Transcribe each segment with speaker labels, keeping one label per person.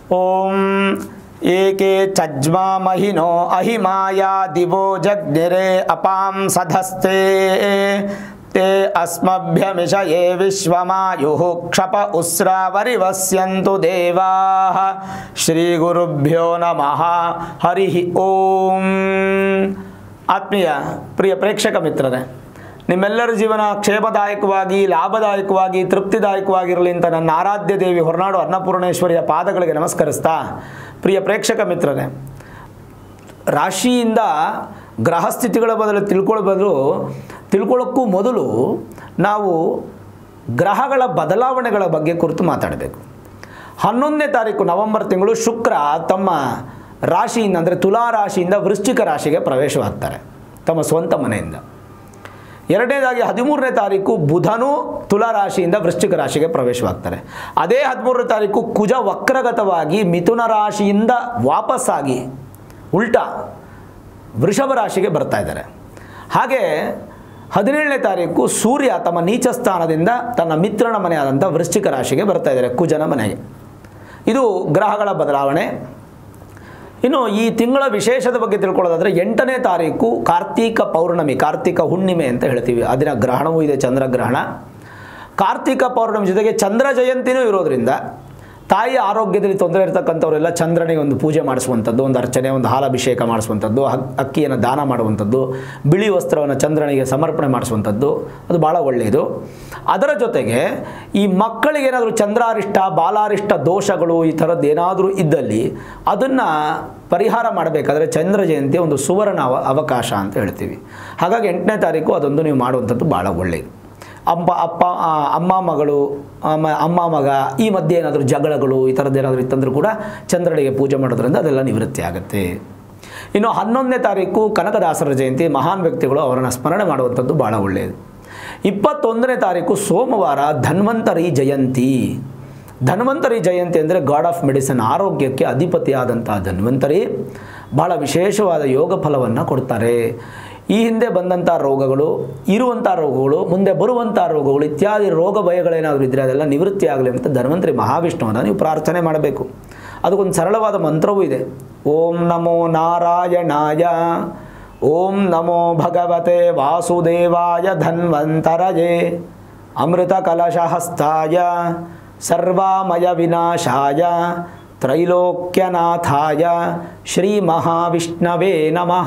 Speaker 1: ಓಂ ಏಕೆ ಚಜ್ಮಾಮಹಿನೋ ಅಹಿಮಾಯ ದಿವೋ ಜಗ್ನಿರೆ ಅಪಾಂ ಸಧಸ್ತೆ ते अस्मभ्यमिषये विश्वमायुः क्षप उस्रावरिवस्यन्तु देवाः ಶ್ರೀಗುರುಭ್ಯೋ ನಮಃ ಹರಿ ಓಂ ಆತ್ಮೀಯ ಪ್ರಿಯ ಪ್ರೇಕ್ಷಕ ಮಿತ್ರರೇ ನಿಮ್ಮೆಲ್ಲರ ಜೀವನ ಕ್ಷೇಮದಾಯಕವಾಗಿ ಲಾಭದಾಯಕವಾಗಿ ತೃಪ್ತಿದಾಯಕವಾಗಿರಲಿ ಅಂತ ನನ್ನ ಆರಾಧ್ಯ ದೇವಿ ಹೊರನಾಡು ಅನ್ನಪೂರ್ಣೇಶ್ವರಿಯ ಪಾದಗಳಿಗೆ ನಮಸ್ಕರಿಸ್ತಾ ಪ್ರಿಯ ಪ್ರೇಕ್ಷಕ ಮಿತ್ರರೇ ರಾಶಿಯಿಂದ ಗ್ರಹ ಸ್ಥಿತಿಗಳ ಬದಲು ತಿಳ್ಕೊಳ್ಳೋ ಬದಲು ತಿಳ್ಕೊಳ್ಳೋಕ್ಕೂ ಮೊದಲು ನಾವು ಗ್ರಹಗಳ ಬದಲಾವಣೆಗಳ ಬಗ್ಗೆ ಕುರಿತು ಮಾತಾಡಬೇಕು ಹನ್ನೊಂದನೇ ತಾರೀಕು ನವೆಂಬರ್ ತಿಂಗಳು ಶುಕ್ರ ತಮ್ಮ ರಾಶಿಯಿಂದ ಅಂದರೆ ತುಲಾ ರಾಶಿಯಿಂದ ವೃಶ್ಚಿಕ ರಾಶಿಗೆ ಪ್ರವೇಶವಾಗ್ತಾರೆ ತಮ್ಮ ಸ್ವಂತ ಮನೆಯಿಂದ ಎರಡನೇದಾಗಿ ಹದಿಮೂರನೇ ತಾರೀಕು ಬುಧನು ತುಲಾ ರಾಶಿಯಿಂದ ವೃಶ್ಚಿಕ ರಾಶಿಗೆ ಪ್ರವೇಶವಾಗ್ತಾರೆ ಅದೇ ಹದಿಮೂರನೇ ತಾರೀಕು ಕುಜ ವಕ್ರಗತವಾಗಿ ಮಿಥುನ ರಾಶಿಯಿಂದ ವಾಪಸ್ಸಾಗಿ ಉಲ್ಟಾ ವೃಷಭ ರಾಶಿಗೆ ಬರ್ತಾ ಇದ್ದಾರೆ ಹಾಗೆ ಹದಿನೇಳನೇ ತಾರೀಕು ಸೂರ್ಯ ತಮ್ಮ ನೀಚ ಸ್ಥಾನದಿಂದ ತನ್ನ ಮಿತ್ರನ ಮನೆಯಾದಂಥ ವೃಶ್ಚಿಕ ರಾಶಿಗೆ ಬರ್ತಾ ಇದ್ದಾರೆ ಕುಜನ ಮನೆಗೆ ಇದು ಗ್ರಹಗಳ ಬದಲಾವಣೆ ಇನ್ನು ಈ ತಿಂಗಳ ವಿಶೇಷದ ಬಗ್ಗೆ ತಿಳ್ಕೊಳ್ಳೋದಾದರೆ ಎಂಟನೇ ತಾರೀಕು ಕಾರ್ತೀಕ ಪೌರ್ಣಮಿ ಕಾರ್ತಿಕ ಹುಣ್ಣಿಮೆ ಅಂತ ಹೇಳ್ತೀವಿ ಅದರ ಗ್ರಹಣವೂ ಇದೆ ಚಂದ್ರಗ್ರಹಣ ಕಾರ್ತಿಕ ಪೌರ್ಣಮಿ ಜೊತೆಗೆ ಚಂದ್ರ ಜಯಂತಿನೂ ಇರೋದ್ರಿಂದ ತಾಯಿಯ ಆರೋಗ್ಯದಲ್ಲಿ ತೊಂದರೆ ಇರತಕ್ಕಂಥವರೆಲ್ಲ ಚಂದ್ರನಿಗೆ ಒಂದು ಪೂಜೆ ಮಾಡಿಸುವಂಥದ್ದು ಒಂದು ಅರ್ಚನೆ ಒಂದು ಹಾಲಾಭಿಷೇಕ ಮಾಡಿಸುವಂಥದ್ದು ಹಕ್- ಅಕ್ಕಿಯನ್ನು ದಾನ ಮಾಡುವಂಥದ್ದು ಬಿಳಿ ವಸ್ತ್ರವನ್ನು ಚಂದ್ರನಿಗೆ ಸಮರ್ಪಣೆ ಮಾಡಿಸುವಂಥದ್ದು ಅದು ಭಾಳ ಒಳ್ಳೆಯದು ಅದರ ಜೊತೆಗೆ ಈ ಮಕ್ಕಳಿಗೆ ಏನಾದರೂ ಚಂದ್ರಾರಿಷ್ಟ ಬಾಲಾರಿಷ್ಟ ದೋಷಗಳು ಈ ಥರದ್ದು ಏನಾದರೂ ಇದ್ದಲ್ಲಿ ಅದನ್ನು ಪರಿಹಾರ ಮಾಡಬೇಕಾದ್ರೆ ಚಂದ್ರ ಜಯಂತಿ ಒಂದು ಸುವರ್ಣ ಅವ ಅವಕಾಶ ಅಂತ ಹೇಳ್ತೀವಿ ಹಾಗಾಗಿ ಎಂಟನೇ ತಾರೀಕು ಅದೊಂದು ನೀವು ಮಾಡುವಂಥದ್ದು ಭಾಳ ಒಳ್ಳೆಯದು ಅಪ್ಪ ಅಪ್ಪ ಆ, ಅಮ್ಮ ಮಗಳು ಅಮ್ಮ ಅಮ್ಮ ಮಗ ಈ ಮಧ್ಯೆ ಏನಾದರೂ ಜಗಳಗಳು ಈ ಥರದ್ದು ಏನಾದರೂ ಇತ್ತಂದ್ರೂ ಕೂಡ ಚಂದ್ರನಿಗೆ ಪೂಜೆ ಮಾಡೋದ್ರಿಂದ ಅದೆಲ್ಲ ನಿವೃತ್ತಿ ಆಗುತ್ತೆ ಇನ್ನು ಹನ್ನೊಂದನೇ ತಾರೀಕು ಕನಕದಾಸರ ಜಯಂತಿ ಮಹಾನ್ ವ್ಯಕ್ತಿಗಳು ಅವರನ್ನು ಸ್ಮರಣೆ ಮಾಡುವಂಥದ್ದು ಭಾಳ ಒಳ್ಳೆಯದು ಇಪ್ಪತ್ತೊಂದನೇ ತಾರೀಕು ಸೋಮವಾರ ಧನ್ವಂತರಿ ಜಯಂತಿ ಧನ್ವಂತರಿ ಜಯಂತಿ ಅಂದರೆ ಗಾಡ್ ಆಫ್ ಮೆಡಿಸಿನ್ ಆರೋಗ್ಯಕ್ಕೆ ಅಧಿಪತಿಯಾದಂಥ ಧನ್ವಂತರಿ ಬಹಳ ವಿಶೇಷವಾದ ಯೋಗ ಫಲವನ್ನು ಕೊಡ್ತಾರೆ ಈ ಹಿಂದೆ ಬಂದಂಥ ರೋಗಗಳು ಇರುವಂಥ ರೋಗಗಳು ಮುಂದೆ ಬರುವಂಥ ರೋಗಗಳು ಇತ್ಯಾದಿ ರೋಗ ಭಯಗಳೇನಾದರೂ ಇದ್ದರೆ ಅದೆಲ್ಲ ನಿವೃತ್ತಿ ಆಗಲಿ ಅಂತ ಧನ್ವಂತರಿ ಮಹಾವಿಷ್ಣುವನ್ನು ನೀವು ಪ್ರಾರ್ಥನೆ ಮಾಡಬೇಕು ಅದಕ್ಕೊಂದು ಸರಳವಾದ ಮಂತ್ರವೂ ಇದೆ ಓಂ ನಮೋ ನಾರಾಯಣಾಯ ಓಂ ನಮೋ ಭಗವತೆ ವಾಸುದೇವಾಯ ಧನ್ವಂತರಯೇ ಅಮೃತ ಕಲಶಹಸ್ತಾಯ ಸರ್ವಾಮಯ ವಿನಾಶಾಯ ತ್ರೈಲೋಕ್ಯನಾಥಾಯ ಶ್ರೀ ಮಹಾವಿಷ್ಣವೇ ನಮಃ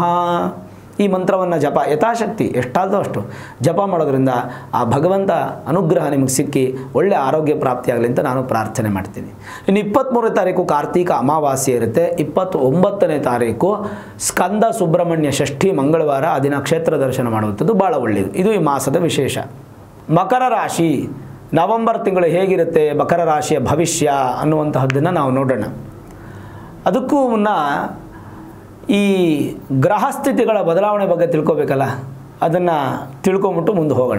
Speaker 1: ಈ ಮಂತ್ರವನ್ನು ಜಪ ಯಥಾಶಕ್ತಿ ಎಷ್ಟಾದೋ ಅಷ್ಟು ಜಪ ಮಾಡೋದ್ರಿಂದ ಆ ಭಗವಂತ ಅನುಗ್ರಹ ನಿಮಗೆ ಸಿಕ್ಕಿ ಒಳ್ಳೆಯ ಆರೋಗ್ಯ ಪ್ರಾಪ್ತಿಯಾಗಲಿ ಅಂತ ನಾನು ಪ್ರಾರ್ಥನೆ ಮಾಡ್ತೀನಿ ಇನ್ನು ಇಪ್ಪತ್ತ್ಮೂರನೇ ತಾರೀಕು ಕಾರ್ತೀಕ ಅಮಾವಾಸ್ಯೆ ಇರುತ್ತೆ ಇಪ್ಪತ್ತು ಒಂಬತ್ತನೇ ತಾರೀಕು ಸ್ಕಂದ ಸುಬ್ರಹ್ಮಣ್ಯ ಷಷ್ಠಿ ಮಂಗಳವಾರ ಆ ದಿನ ಕ್ಷೇತ್ರ ದರ್ಶನ ಮಾಡುವಂಥದ್ದು ಭಾಳ ಒಳ್ಳೆಯದು ಇದು ಈ ಮಾಸದ ವಿಶೇಷ ಮಕರ ರಾಶಿ ನವೆಂಬರ್ ತಿಂಗಳು ಹೇಗಿರುತ್ತೆ ಮಕರ ರಾಶಿಯ ಭವಿಷ್ಯ ಅನ್ನುವಂತಹದ್ದನ್ನು ನಾವು ನೋಡೋಣ ಅದಕ್ಕೂ ಮುನ್ನ ಈ ಗ್ರಹ ಸ್ಥಿತಿಗಳ ಬದಲಾವಣೆ ಬಗ್ಗೆ ತಿಳ್ಕೊಬೇಕಲ್ಲ ಅದನ್ನು ತಿಳ್ಕೊಂಬಿಟ್ಟು ಮುಂದೆ ಹೋಗೋಣ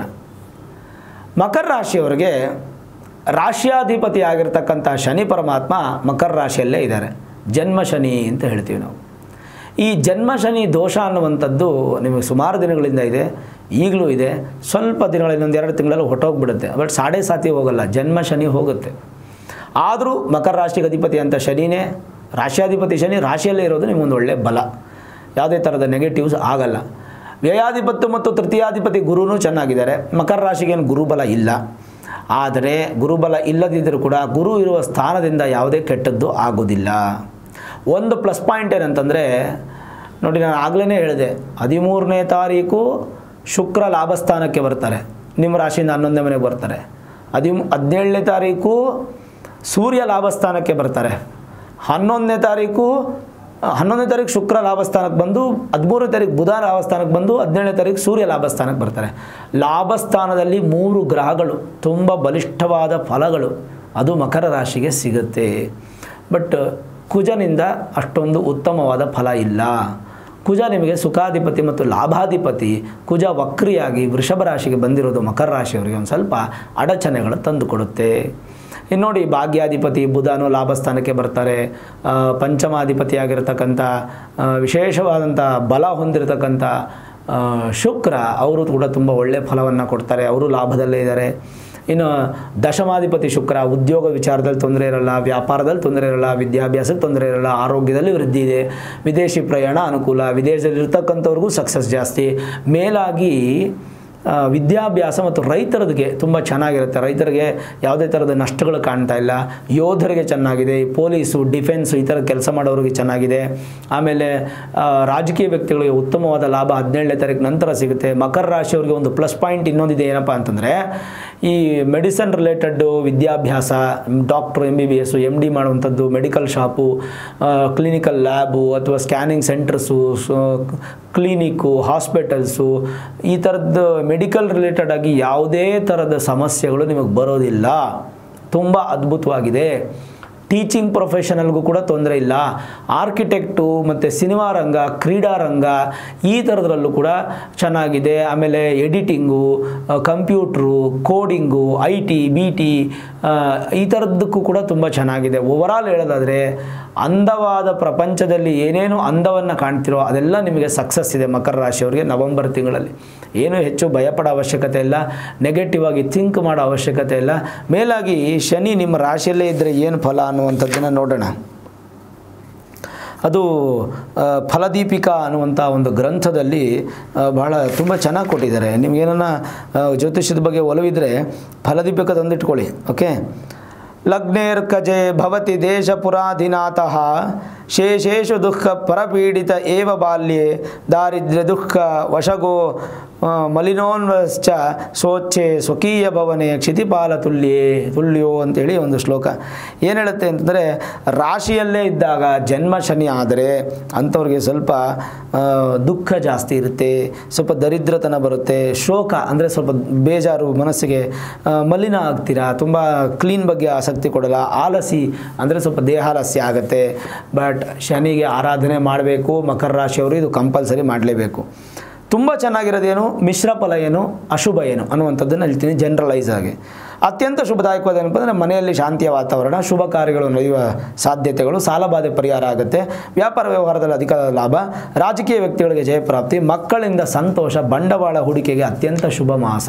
Speaker 1: ಮಕರ ರಾಶಿಯವರಿಗೆ ರಾಶ್ಯಾಧಿಪತಿ ಆಗಿರ್ತಕ್ಕಂಥ ಶನಿ ಪರಮಾತ್ಮ ಮಕರ ರಾಶಿಯಲ್ಲೇ ಇದ್ದಾರೆ ಜನ್ಮ ಶನಿ ಅಂತ ಹೇಳ್ತೀವಿ ನಾವು ಈ ಜನ್ಮ ಶನಿ ದೋಷ ಅನ್ನುವಂಥದ್ದು ನಿಮಗೆ ಸುಮಾರು ದಿನಗಳಿಂದ ಇದೆ ಈಗಲೂ ಇದೆ ಸ್ವಲ್ಪ ದಿನಗಳ ಇನ್ನೊಂದು ಎರಡು ತಿಂಗಳಲ್ಲಿ ಹೊಟ್ಟೋಗ್ಬಿಡುತ್ತೆ ಬಟ್ ಸಾಡೆ ಸಾತಿ ಹೋಗಲ್ಲ ಜನ್ಮ ಶನಿ ಹೋಗುತ್ತೆ ಆದರೂ ಮಕರ ರಾಶಿಗೆ ಅಧಿಪತಿ ಅಂತ ಶನಿನೇ ರಾಶ್ಯಾಧಿಪತಿ ಶನಿ ರಾಶಿಯಲ್ಲೇ ಇರೋದು ನಿಮಗೊಂದು ಒಳ್ಳೆ ಬಲ ಯಾವುದೇ ಥರದ ನೆಗೆಟಿವ್ಸ್ ಆಗಲ್ಲ ವ್ಯಯಾಧಿಪತಿ ಮತ್ತು ತೃತೀಯಾಧಿಪತಿ ಗುರುನೂ ಚೆನ್ನಾಗಿದ್ದಾರೆ ಮಕರ ರಾಶಿಗೇನು ಗುರುಬಲ ಇಲ್ಲ ಆದರೆ ಗುರುಬಲ ಇಲ್ಲದಿದ್ದರೂ ಕೂಡ ಗುರು ಇರುವ ಸ್ಥಾನದಿಂದ ಯಾವುದೇ ಕೆಟ್ಟದ್ದು ಆಗೋದಿಲ್ಲ ಒಂದು ಪ್ಲಸ್ ಪಾಯಿಂಟ್ ಏನಂತಂದರೆ ನೋಡಿ ನಾನು ಆಗಲೇ ಹೇಳಿದೆ ಹದಿಮೂರನೇ ತಾರೀಕು ಶುಕ್ರ ಲಾಭಸ್ಥಾನಕ್ಕೆ ಬರ್ತಾರೆ ನಿಮ್ಮ ರಾಶಿಯಿಂದ ಹನ್ನೊಂದನೇ ಮನೆಗೆ ಬರ್ತಾರೆ ಹದಿಮೂ ಹದಿನೇಳನೇ ತಾರೀಕು ಸೂರ್ಯ ಲಾಭಸ್ಥಾನಕ್ಕೆ ಬರ್ತಾರೆ ಹನ್ನೊಂದನೇ ತಾರೀಕು ಹನ್ನೊಂದನೇ ತಾರೀಕು ಶುಕ್ರ ಲಾಭಸ್ಥಾನಕ್ಕೆ ಬಂದು ಹದಿಮೂರನೇ ತಾರೀಕು ಬುಧ ಲಾಭಸ್ಥಾನಕ್ಕೆ ಬಂದು ಹದಿನೇಳನೇ ತಾರೀಕು ಸೂರ್ಯ ಲಾಭಸ್ಥಾನಕ್ಕೆ ಬರ್ತಾರೆ ಲಾಭಸ್ಥಾನದಲ್ಲಿ ಮೂರು ಗ್ರಹಗಳು ತುಂಬ ಬಲಿಷ್ಠವಾದ ಫಲಗಳು ಅದು ಮಕರ ರಾಶಿಗೆ ಸಿಗುತ್ತೆ ಬಟ್ ಕುಜನಿಂದ ಅಷ್ಟೊಂದು ಉತ್ತಮವಾದ ಫಲ ಇಲ್ಲ ಕುಜ ನಿಮಗೆ ಸುಖಾಧಿಪತಿ ಮತ್ತು ಲಾಭಾಧಿಪತಿ ಕುಜ ವಕ್ರಿಯಾಗಿ ವೃಷಭ ರಾಶಿಗೆ ಬಂದಿರೋದು ಮಕರ ರಾಶಿಯವರಿಗೆ ಒಂದು ಸ್ವಲ್ಪ ಅಡಚಣೆಗಳು ತಂದುಕೊಡುತ್ತೆ ಇನ್ನು ನೋಡಿ ಭಾಗ್ಯಾಧಿಪತಿ ಬುಧನು ಲಾಭಸ್ಥಾನಕ್ಕೆ ಬರ್ತಾರೆ ಆ, ಪಂಚಮಾಧಿಪತಿಯಾಗಿರ್ತಕ್ಕಂಥ ಆ, ವಿಶೇಷವಾದಂಥ ಬಲ ಹೊಂದಿರತಕ್ಕಂಥ ಆ, ಶುಕ್ರ ಅವರು ಕೂಡ ತುಂಬ ಒಳ್ಳೆಯ ಫಲವನ್ನು ಕೊಡ್ತಾರೆ ಅವರು ಲಾಭದಲ್ಲೇ ಇದ್ದಾರೆ ಇನ್ನು ದಶಮಾಧಿಪತಿ ಶುಕ್ರ ಉದ್ಯೋಗ ವಿಚಾರದಲ್ಲಿ ತೊಂದರೆ ಇರಲ್ಲ ವ್ಯಾಪಾರದಲ್ಲಿ ತೊಂದರೆ ಇರಲ್ಲ ವಿದ್ಯಾಭ್ಯಾಸಕ್ಕೆ ತೊಂದರೆ ಇರಲ್ಲ ಆರೋಗ್ಯದಲ್ಲಿ ವೃದ್ಧಿ ಇದೆ ವಿದೇಶಿ ಪ್ರಯಾಣ ಅನುಕೂಲ ವಿದೇಶದಲ್ಲಿ ಇರ್ತಕ್ಕಂಥವ್ರಿಗೂ ಸಕ್ಸಸ್ ಜಾಸ್ತಿ ಮೇಲಾಗಿ ಆ, ವಿದ್ಯಾಭ್ಯಾಸ ಮತ್ತು ರೈತರಿಗೆ ತುಂಬ ಚೆನ್ನಾಗಿರುತ್ತೆ ರೈತರಿಗೆ ಯಾವುದೇ ಥರದ ನಷ್ಟಗಳು ಕಾಣ್ತಾ ಇಲ್ಲ ಯೋಧರಿಗೆ ಚೆನ್ನಾಗಿದೆ ಈ ಪೊಲೀಸು ಡಿಫೆನ್ಸು ಈ ಥರ ಕೆಲಸ ಮಾಡೋರಿಗೆ ಚೆನ್ನಾಗಿದೆ ಆಮೇಲೆ ಆ, ರಾಜಕೀಯ ವ್ಯಕ್ತಿಗಳಿಗೆ ಉತ್ತಮವಾದ ಲಾಭ ಹದಿನೇಳನೇ ತಾರೀಕು ನಂತರ ಸಿಗುತ್ತೆ ಮಕರ ರಾಶಿಯವರಿಗೆ ಒಂದು ಪ್ಲಸ್ ಪಾಯಿಂಟ್ ಇನ್ನೊಂದಿದೆ ಏನಪ್ಪ ಅಂತಂದರೆ ಈ ಮೆಡಿಸನ್ ರಿಲೇಟೆಡ್ಡು ವಿದ್ಯಾಭ್ಯಾಸ doctor M B B S M D ಮಾಡುವಂಥದ್ದು ಮೆಡಿಕಲ್ ಶಾಪು ಕ್ಲಿನಿಕಲ್ ಲ್ಯಾಬು ಅಥವಾ ಸ್ಕ್ಯಾನಿಂಗ್ ಸೆಂಟರ್ಸು ಕ್ಲಿನಿಕ್ಕು ಹಾಸ್ಪಿಟಲ್ಸು ಈ ಥರದ್ದು ಮೆಡಿಕಲ್ ರಿಲೇಟೆಡ್ ಆಗಿ ಯಾವುದೇ ಥರದ ಸಮಸ್ಯೆಗಳು ನಿಮಗೆ ಬರೋದಿಲ್ಲ ತುಂಬ ಅದ್ಭುತವಾಗಿದೆ ಟೀಚಿಂಗ್ ಪ್ರೊಫೆಷನಲ್ಗೂ ಕೂಡ ತೊಂದರೆ ಇಲ್ಲ ಆರ್ಕಿಟೆಕ್ಟು ಮತ್ತು ಸಿನಿಮಾ ರಂಗ ಕ್ರೀಡಾ ರಂಗ ಈ ಥರದ್ರಲ್ಲೂ ಕೂಡ ಚೆನ್ನಾಗಿದೆ ಆಮೇಲೆ editing computer coding I T B T ಈ ಥರದ್ದಕ್ಕೂ ಕೂಡ ತುಂಬ ಚೆನ್ನಾಗಿದೆ ಓವರಾಲ್ ಹೇಳೋದಾದರೆ ಅಂದವಾದ ಪ್ರಪಂಚದಲ್ಲಿ ಏನೇನು ಅಂದವನ್ನು ಕಾಣ್ತಿರೋ ಅದೆಲ್ಲ ನಿಮಗೆ ಸಕ್ಸಸ್ ಇದೆ ಮಕರ ರಾಶಿಯವರಿಗೆ ನವೆಂಬರ್ ತಿಂಗಳಲ್ಲಿ ಏನು ಹೆಚ್ಚು ಭಯಪಡೋ ಅವಶ್ಯಕತೆ ಇಲ್ಲ ನೆಗೆಟಿವ್ ಆಗಿ ಥಿಂಕ್ ಮಾಡೋ ಅವಶ್ಯಕತೆ ಇಲ್ಲ ಮೇಲಾಗಿ ಶನಿ ನಿಮ್ಮ ರಾಶಿಯಲ್ಲೇ ಇದ್ದರೆ ಏನು ಫಲ ಅನ್ನುವಂಥದ್ದನ್ನು ನೋಡೋಣ ಅದು ಆ, ಫಲದೀಪಿಕಾ ಅನ್ನುವಂಥ ಒಂದು ಗ್ರಂಥದಲ್ಲಿ ಆ, ಬಹಳ ತುಂಬ ಚೆನ್ನಾಗಿ ಕೊಟ್ಟಿದ್ದಾರೆ ನಿಮ್ಗೇನನ್ನ ಆ, ಜ್ಯೋತಿಷ್ಯದ ಬಗ್ಗೆ ಒಲವಿದ್ರೆ ಫಲದೀಪಿಕ ತಂದಿಟ್ಕೊಳ್ಳಿ ಓಕೆ ಲಗ್ನೇರ್ಕಜೆ ಭವತಿ ದೇಶ ಪುರಾಧಿನಾತಃ ಶೇಷೇಷು ದುಃಖ ಪರಪೀಡಿತ ಏವ ಬಾಲ್ಯೆ ದಾರಿದ್ರ್ಯ ದುಃಖ ವಶಗೋ ಆ, ಮಲಿನೋನ್ವಶ್ಚ ಸ್ವಚ್ಛೆ ಸ್ವಕೀಯ ಭವನೆ ಕ್ಷಿತಿಪಾಲ ತುಲ್ಯೇ ತುಲ್ಯೋ ಅಂತೇಳಿ ಒಂದು ಶ್ಲೋಕ ಏನು ಹೇಳುತ್ತೆ ಅಂತಂದರೆ ರಾಶಿಯಲ್ಲೇ ಇದ್ದಾಗ ಜನ್ಮ ಶನಿ ಆದರೆ ಅಂಥವ್ರಿಗೆ ಸ್ವಲ್ಪ ಆ, ದುಃಖ ಜಾಸ್ತಿ ಇರುತ್ತೆ ಸ್ವಲ್ಪ ದರಿದ್ರತನ ಬರುತ್ತೆ ಶೋಕ ಅಂದರೆ ಸ್ವಲ್ಪ ಬೇಜಾರು ಮನಸ್ಸಿಗೆ ಆ, ಮಲಿನ ಆಗ್ತೀರಾ ತುಂಬ ಕ್ಲೀನ್ ಬಗ್ಗೆ ಆಸಕ್ತಿ ಕೊಡಲ್ಲ ಆಲಸಿ ಅಂದರೆ ಸ್ವಲ್ಪ ದೇಹಾಲಸ್ಯ ಆಗುತ್ತೆ ಬಟ್ ಶನಿಗೆ ಆರಾಧನೆ ಮಾಡಬೇಕು ಮಕರ ರಾಶಿಯವರು ಇದು ಕಂಪಲ್ಸರಿ ಮಾಡಲೇಬೇಕು ತುಂಬ ಚೆನ್ನಾಗಿರೋದೇನು ಮಿಶ್ರ ಫಲ ಏನು ಅಶುಭ ಏನು ಅನ್ನುವಂಥದ್ದನ್ನು ಹೇಳ್ತೀನಿ ಜನರಲೈಸ್ ಆಗಿ ಅತ್ಯಂತ ಶುಭದಾಯಕವಾದ ಏನಪ್ಪ ಅಂದರೆ ಮನೆಯಲ್ಲಿ ಶಾಂತಿಯ ವಾತಾವರಣ ಶುಭ ಕಾರ್ಯಗಳು ನಡೆಯುವ ಸಾಧ್ಯತೆಗಳು ಸಾಲಬಾಧೆ ಪರಿಹಾರ ಆಗುತ್ತೆ ವ್ಯಾಪಾರ ವ್ಯವಹಾರದಲ್ಲಿ ಅಧಿಕ ಲಾಭ ರಾಜಕೀಯ ವ್ಯಕ್ತಿಗಳಿಗೆ ಜಯಪ್ರಾಪ್ತಿ ಮಕ್ಕಳಿಂದ ಸಂತೋಷ ಬಂಡವಾಳ ಹೂಡಿಕೆಗೆ ಅತ್ಯಂತ ಶುಭ ಮಾಸ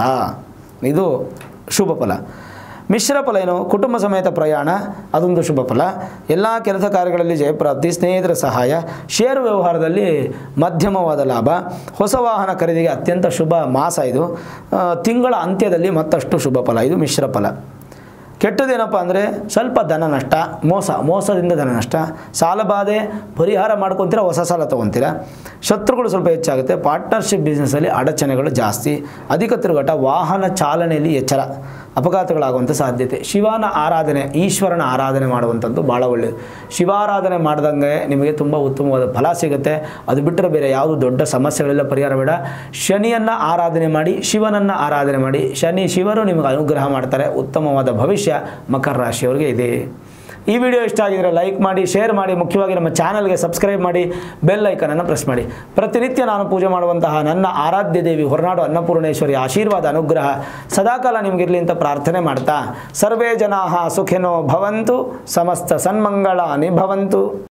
Speaker 1: ಇದು ಶುಭ ಫಲ ಮಿಶ್ರ ಫಲ ಏನು ಕುಟುಂಬ ಸಮೇತ ಪ್ರಯಾಣ ಅದೊಂದು ಶುಭ ಫಲ ಎಲ್ಲ ಕೆಲಸ ಕಾರ್ಯಗಳಲ್ಲಿ ಜಯಪ್ರಾಪ್ತಿ ಸ್ನೇಹಿತರ ಸಹಾಯ ಷೇರು ವ್ಯವಹಾರದಲ್ಲಿ ಮಧ್ಯಮವಾದ ಲಾಭ ಹೊಸ ವಾಹನ ಖರೀದಿಗೆ ಅತ್ಯಂತ ಶುಭ ಮಾಸ ಇದು ಆ, ತಿಂಗಳ ಅಂತ್ಯದಲ್ಲಿ ಮತ್ತಷ್ಟು ಶುಭ ಫಲ ಇದು ಮಿಶ್ರ ಫಲ ಕೆಟ್ಟದೇನಪ್ಪ ಅಂದರೆ ಸ್ವಲ್ಪ ಧನ ನಷ್ಟ ಮೋಸ ಮೋಸದಿಂದ ಧನ ನಷ್ಟ ಸಾಲಬಾಧೆ ಪರಿಹಾರ ಮಾಡ್ಕೊತೀರಾ ಹೊಸ ಸಾಲ ತೊಗೊತೀರಾ ಶತ್ರುಗಳು ಸ್ವಲ್ಪ ಹೆಚ್ಚಾಗುತ್ತೆ ಪಾರ್ಟ್ನರ್ಶಿಪ್ ಬಿಸ್ನೆಸ್ಸಲ್ಲಿ ಅಡಚಣೆಗಳು ಜಾಸ್ತಿ ಅಧಿಕ ತಿರುಗಾಟ ವಾಹನ ಚಾಲನೆಯಲ್ಲಿ ಎಚ್ಚರ ಅಪಘಾತಗಳಾಗುವಂಥ ಸಾಧ್ಯತೆ ಶಿವನ ಆರಾಧನೆ ಈಶ್ವರನ ಆರಾಧನೆ ಮಾಡುವಂಥದ್ದು ಭಾಳ ಒಳ್ಳೆಯದು ಶಿವಾರಾಧನೆ ಮಾಡ್ದಂಗೆ ನಿಮಗೆ ತುಂಬ ಉತ್ತಮವಾದ ಫಲ ಸಿಗುತ್ತೆ ಅದು ಬಿಟ್ಟರೆ ಬೇರೆ ಯಾವುದು ದೊಡ್ಡ ಸಮಸ್ಯೆಗಳೆಲ್ಲ ಪರಿಹಾರ ಬೇಡ ಶನಿಯನ್ನು ಆರಾಧನೆ ಮಾಡಿ ಶಿವನನ್ನು ಆರಾಧನೆ ಮಾಡಿ ಶನಿ ಶಿವರು ನಿಮಗೆ ಅನುಗ್ರಹ ಮಾಡ್ತಾರೆ ಉತ್ತಮವಾದ ಭವಿಷ್ಯ ಮಕರ ರಾಶಿಯವರಿಗೆ ಇದೆ ಈ ವಿಡಿಯೋ ಇಷ್ಟ ಆಗಿದ್ರೆ ಲೈಕ್ ಮಾಡಿ ಶೇರ್ ಮಾಡಿ ಮುಖ್ಯವಾಗಿ ನಮ್ಮ ಚಾನಲ್ಗೆ ಸಬ್ಸ್ಕ್ರೈಬ್ ಮಾಡಿ ಬೆಲ್ ಐಕನನ್ನು ಪ್ರೆಸ್ ಮಾಡಿ ಪ್ರತಿನಿತ್ಯ ನಾನು ಪೂಜೆ ಮಾಡುವಂತಹ ನನ್ನ ಆರಾಧ್ಯ ದೇವಿ ಹೊರನಾಡು ಅನ್ನಪೂರ್ಣೇಶ್ವರಿ ಆಶೀರ್ವಾದ ಅನುಗ್ರಹ ಸದಾಕಾಲ ನಿಮಗಿರಲಿ ಅಂತ ಪ್ರಾರ್ಥನೆ ಮಾಡ್ತಾ ಸರ್ವೇ ಜನಾ ಸುಖಿನೋ ಭವಂತು ಸಮಸ್ತ ಸನ್ಮಂಗಳಾನಿ ಭವಂತು